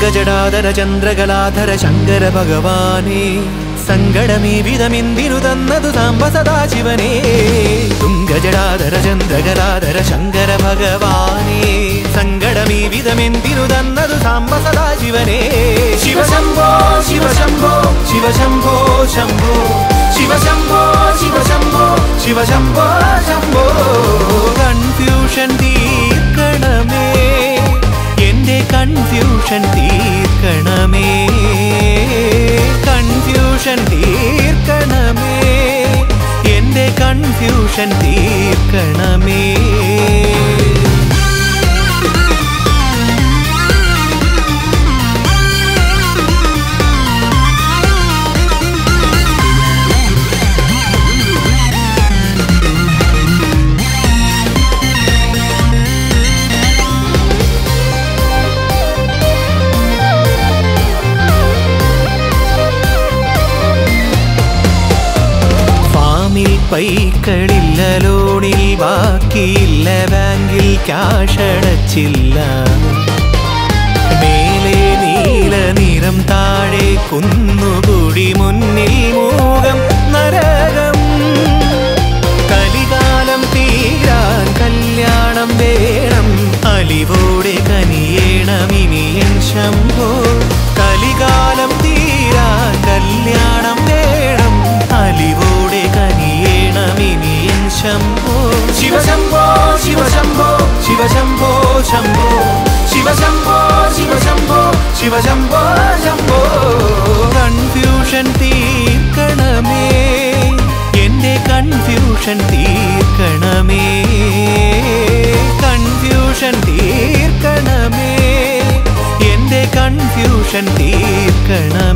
തുങ്കജടാധര ചന്ദ്രകലാധര ശങ്കര ഭഗവാനേ സങ്കടമീ വിധമിന്തിനു തന്നതു സാമ്പ സദാശിവനേ തുങ്കജടാധര ചന്ദ്രകലാധര ശങ്കര ഭഗവാനേ സങ്കടമീ വിധമെന്തിനു തന്നതു സാമ്പ സദാശിവനേ ശിവശംഭോ ശിവശംഭോ ശിവശംഭോ ശംഭോ ശിവശംഭോ ശിവശംഭോ ശിവശംഭോ ശംഭോ കൺഫ്യൂഷൻ തീർക്കണമേ എന്റെ കൺഫ്യൂഷൻ തീർക്കണമേ കൺഫ്യൂഷൻ തീർക്കണമേ എന്റെ കൺഫ്യൂഷൻ തീർക്കണമേ ഫാമിൽ പൈക്കളില്ല ലോണിൽ ബാക്കിയില്ല ബാങ്കിൽ ക്യാഷ് അടച്ചില്ല മേലെ നീല നിറം താഴെ കുന്നുകൂടി മുന്നിൽ മൂകം നരകം കലികാലം തീരാൻ കല്യാണം വേണം അലിവോടെ കനിയേണം ഇനിയൻ ശംഭോ കലികാലം തീരാൻ കല്യാണം വേണം അലിവോടെ കനിയേണം ഇനിയൻ ശംഭോ ശിവശംഭോ ശിവശംഭോ ശിവശംഭോ ശംഭോ ശിവശംഭോ ശിവശംഭോ ശിവശംഭോ ശംഭോ കൺഫ്യൂഷൻ തീർക്കണമേ എന്റെ കൺഫ്യൂഷൻ തീർക്കണമേ കൺഫ്യൂഷൻ തീർക്കണമേ എന്റെ കൺഫ്യൂഷൻ തീർക്കണമേ